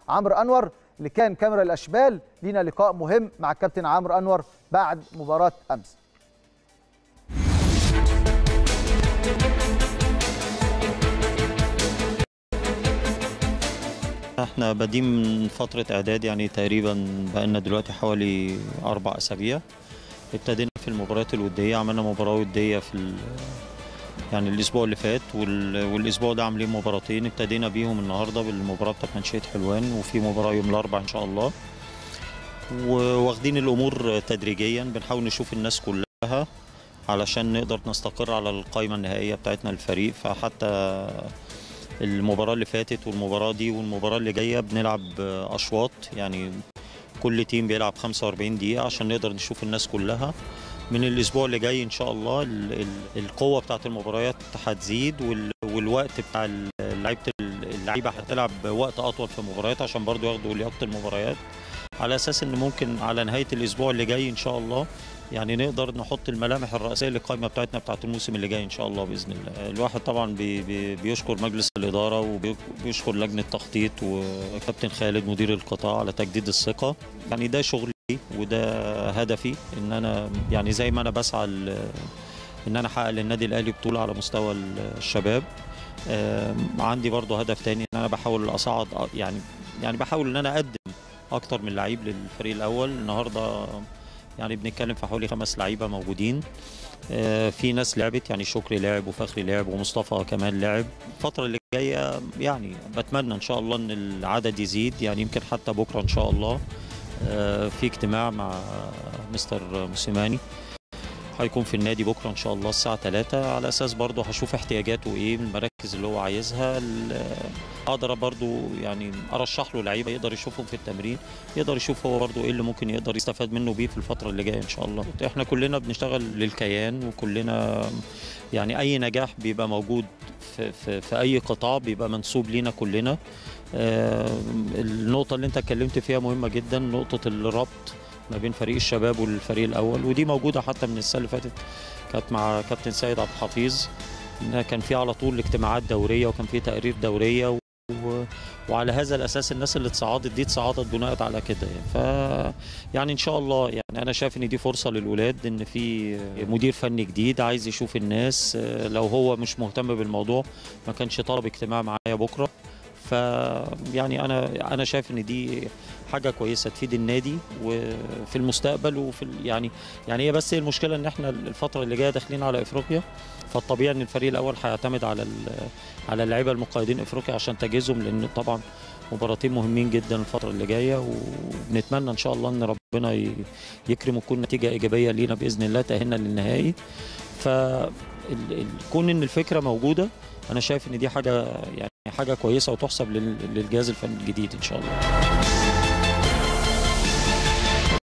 عمرو انور اللي كان كاميرا الاشبال لينا لقاء مهم مع الكابتن عمرو انور بعد مباراه امس احنا بادئين من فترة اعداد يعني تقريبا بقالنا دلوقتي حوالي اربع اسابيع ابتدينا في المباريات الودية عملنا مباراة ودية في ال... يعني الاسبوع اللي فات وال... والاسبوع ده عاملين مباراتين ابتدينا بيهم النهارده بالمباراة بتاعت منشية حلوان وفي مباراة يوم الاربعاء ان شاء الله وواخدين الامور تدريجيا بنحاول نشوف الناس كلها علشان نقدر نستقر على القائمة النهائية بتاعتنا للفريق فحتى المباراة اللي فاتت والمباراة دي والمباراة اللي جاية بنلعب أشواط يعني كل تيم بيلعب 45 دقيقة عشان نقدر نشوف الناس كلها من الأسبوع اللي جاي إن شاء الله ال- ال- القوة بتاعت المباريات هتزيد وال- والوقت بتاع لعيبة اللعيبة هتلعب وقت أطول في المباريات عشان برضو ياخدوا لياقة المباريات على أساس إن ممكن على نهاية الأسبوع اللي جاي إن شاء الله يعني نقدر نحط الملامح الرئيسيه للقائمه بتاعتنا بتاعت الموسم اللي جاي ان شاء الله باذن الله. الواحد طبعا بي بي بيشكر مجلس الاداره وبيشكر لجنه التخطيط وكابتن خالد مدير القطاع على تجديد الثقه. يعني ده شغلي وده هدفي ان انا يعني زي ما انا بسعى ل- ان انا احقق للنادي الاهلي بطوله على مستوى الشباب. آم، عندي برضه هدف تاني ان انا بحاول اصعد يعني يعني بحاول ان انا اقدم اكتر من لعيب للفريق الاول النهارده يعني بنتكلم في حوالي خمس لعيبه موجودين آه، في ناس لعبت يعني شكري لعب وفخري لعب ومصطفى كمان لعب الفتره اللي جايه يعني بتمنى ان شاء الله ان العدد يزيد يعني يمكن حتى بكره ان شاء الله آه، في اجتماع مع مستر موسيماني هيكون في النادي بكره ان شاء الله الساعه 3 على اساس برضه هشوف احتياجاته ايه من المراكز اللي هو عايزها ال- اقدر برضه يعني ارشح له لعيبه يقدر يشوفهم في التمرين يقدر يشوف هو برضه ايه اللي ممكن يقدر يستفاد منه بيه في الفتره اللي جايه ان شاء الله احنا كلنا بنشتغل للكيان وكلنا يعني اي نجاح بيبقى موجود في, في, في اي قطاع بيبقى منسوب لينا كلنا آه، النقطه اللي انت اتكلمت فيها مهمه جدا نقطه الربط ما بين فريق الشباب والفريق الاول ودي موجوده حتى من السنه اللي فاتت كانت مع كابتن سيد عبد الحفيظ إنها كان في على طول اجتماعات دوريه وكان في تقارير دوريه و... وعلى هذا الاساس الناس اللي اتصعدت دي اتصعدت بناء على كده يعني ف يعني ان شاء الله يعني انا شايف ان دي فرصه للولاد ان في مدير فني جديد عايز يشوف الناس لو هو مش مهتم بالموضوع ما كانش طلب اجتماع معايا بكره ف يعني انا انا شايف ان دي حاجه كويسه تفيد النادي وفي المستقبل وفي ال- يعني يعني هي بس هي المشكله ان احنا الفتره اللي جايه داخلين على افريقيا فالطبيعي ان الفريق الاول هيعتمد على ال- على اللعيبه المقيدين افريقيا عشان تجهيزهم لان طبعا مباراتين مهمين جدا الفتره اللي جايه وبنتمنى ان شاء الله ان ربنا ي- يكرم وتكون نتيجه ايجابيه لينا باذن الله تاهلنا للنهائي فكون ان الفكره موجوده انا شايف ان دي حاجه يعني حاجه كويسه وتحسب لل- للجهاز الفني الجديد ان شاء الله